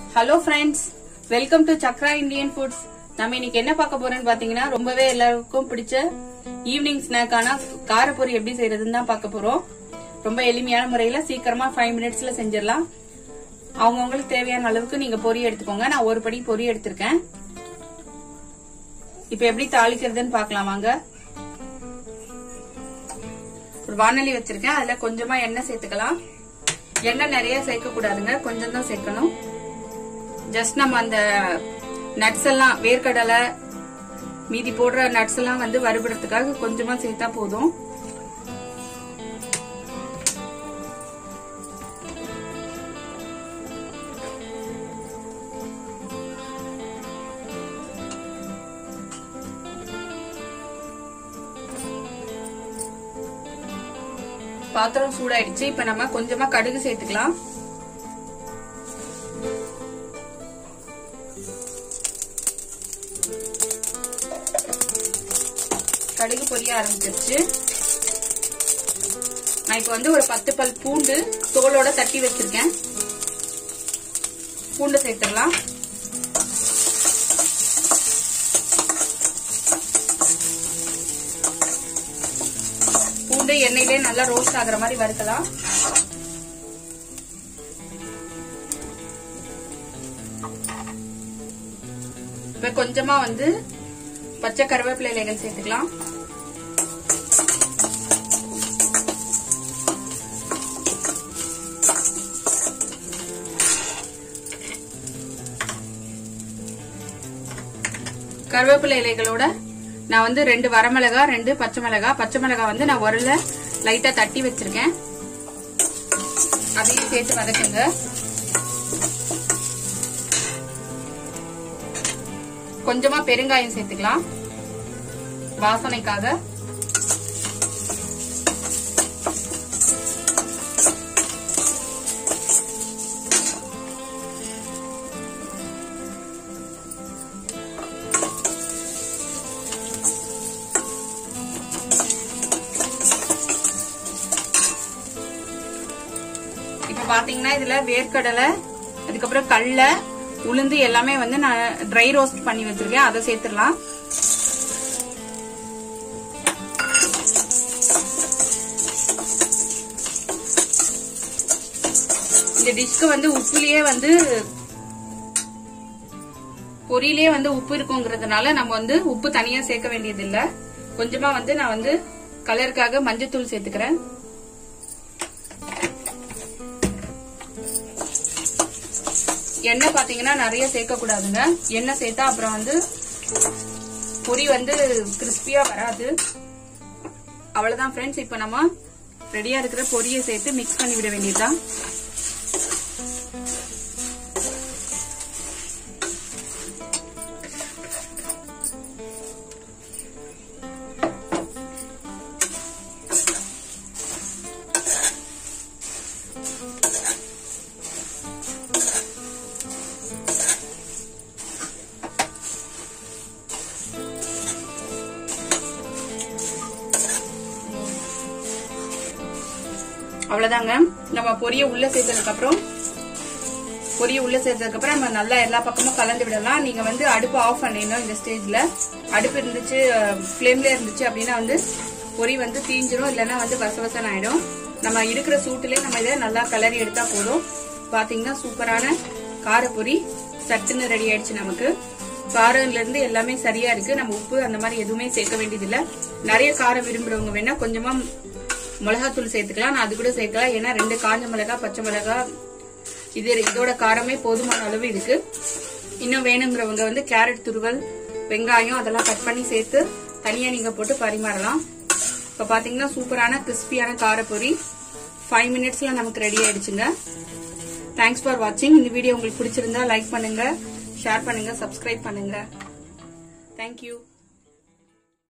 hello friends welcome to Chakra Indian foods நம்ம இன்னைக்கு என்ன பார்க்க போறோம்னு பாத்தீங்கன்னா ரொம்பவே எல்லாருக்கும் பிடிச்ச ஈவினிங் ஸ்நாக்கான காரப்பொரி எப்படி செய்யறதுன்னு தான் பார்க்க போறோம் ரொம்ப எளிமையான முறையில சீக்கிரமா ஃபைவ் மினிட்ஸ்ல செஞ்சிடலாம் அவங்கவுங்களுக்கு தேவையான அளவுக்கு நீங்க பொரி எடுத்துக்கோங்க நான் ஒரு படி பொரி எடுத்திருக்கேன் இப்ப எப்படி தாளிக்கிறதுன்னு பார்க்கலாம் வாங்க ஒரு வானொலி வச்சிருக்கேன் அதுல கொஞ்சமா எண்ணெய் சேர்த்துக்கலாம் எண்ணெய் நிறைய சேர்க்க கூடாதுங்க கொஞ்சம் தான் சேர்க்கணும் ஜஸ்ட் நம்ம அந்த நட்ஸ் எல்லாம் வேர்க்கடலை மீதி போடுற நட்ஸ் எல்லாம் வந்து வறுபடுறதுக்காக கொஞ்சமா சேர்த்தா போதும் பாத்திரம் சூடாயிடுச்சு இப்ப நம்ம கொஞ்சமா கடுகு சேர்த்துக்கலாம் கடுகு பொரிய ஆரம்பிச்சிருச்சு நான் இப்ப வந்து ஒரு பத்து பல் பூண்டு தோலோட தட்டி வச்சிருக்கேன் பூண்டு சேர்த்துடலாம் பூண்டு எண்ணெயிலே நல்லா ரோஸ்ட் ஆகுற மாதிரி வறுக்கலாம் இப்ப கொஞ்சமா வந்து பச்சை கருவேப்பிலை இலைகள் சேர்த்துக்கலாம் கருவேப்பிலை இலைகளோட நான் வந்து ரெண்டு வரமிளகா ரெண்டு பச்சை மிளகா பச்சை மிளகா வந்து நான் உரல லைட்டா தட்டி வச்சிருக்கேன் அதையும் சேர்த்து வதக்குங்க கொஞ்சமா பெருங்காயம் சேர்த்துக்கலாம் வாசனைக்காக இப்ப பாத்தீங்கன்னா இதுல வேர்க்கடலை அதுக்கப்புறம் கடலை உளுந்து எல்லாமே வந்து நான் ட்ரை ரோஸ்ட் பண்ணி வச்சிருக்கேன் அதை சேர்த்துடலாம் இந்த டிஷ்க்கு வந்து உப்புலயே வந்து பொரியிலே வந்து உப்பு இருக்குங்கிறதுனால நம்ம வந்து உப்பு தனியா சேர்க்க வேண்டியது இல்ல கொஞ்சமா வந்து நான் வந்து கலருக்காக மஞ்சத்தூள் சேர்த்துக்கிறேன் எண்ணெய் பாத்தீங்கன்னா நிறைய சேர்க்க கூடாதுங்க எண்ணெய் சேர்த்தா அப்புறம் வந்து பொரி வந்து கிறிஸ்பியா வராது அவ்வளவுதான் ஃப்ரெண்ட்ஸ் இப்ப நம்ம ரெடியா இருக்கிற பொரியை சேர்த்து மிக்ஸ் பண்ணி விட வேண்டியதுதான் அவ்வளவுதாங்க நம்ம பொரிய உள்ள சேர்த்ததுக்கு அப்புறம் பொரிய உள்ள சேர்த்ததுக்கு அப்புறம் நம்ம நல்லா எல்லா பக்கமும் கலந்து விடலாம் நீங்க வந்து அடுப்பு ஆஃப் பண்ணிடணும் இந்த ஸ்டேஜ்ல அடுப்பு இருந்துச்சு ஃபிளேம்ல இருந்துச்சு அப்படின்னா வந்து பொரி வந்து தீஞ்சிரும் இல்லைன்னா வந்து வசவசன் ஆயிடும் நம்ம இருக்கிற சூட்டுலயே நம்ம இதை நல்லா கலரி எடுத்தா போதும் பாத்தீங்கன்னா சூப்பரான காரப்பொரி சட்டுன்னு ரெடி ஆயிடுச்சு நமக்கு காரம்ல இருந்து எல்லாமே சரியா இருக்கு நம்ம உப்பு அந்த மாதிரி எதுவுமே சேர்க்க வேண்டியது இல்ல நிறைய காரம் விரும்புறவங்க வேணா கொஞ்சமா மிளகாத்தூள் சேர்த்துக்கலாம் நான் அது கூட சேர்க்கலாம் ஏன்னா ரெண்டு காஞ்ச மிளகா பச்சை மிளகா இது இதோட காரமே போதுமான அளவு இருக்கு இன்னும் வேணுங்கிறவங்க வந்து கேரட் துருவல் வெங்காயம் அதெல்லாம் கட் பண்ணி சேர்த்து தனியா நீங்க போட்டு பரிமாறலாம் இப்ப பாத்தீங்கன்னா சூப்பரான கிறிஸ்பியான காரப்பொரி ஃபைவ் மினிட்ஸ்ல நமக்கு ரெடி ஆயிடுச்சுங்க தேங்க்ஸ் ஃபார் வாட்சிங் இந்த வீடியோ உங்களுக்கு பிடிச்சிருந்தா லைக் பண்ணுங்க ஷேர் பண்ணுங்க சப்ஸ்கிரைப் பண்ணுங்க தேங்க்யூ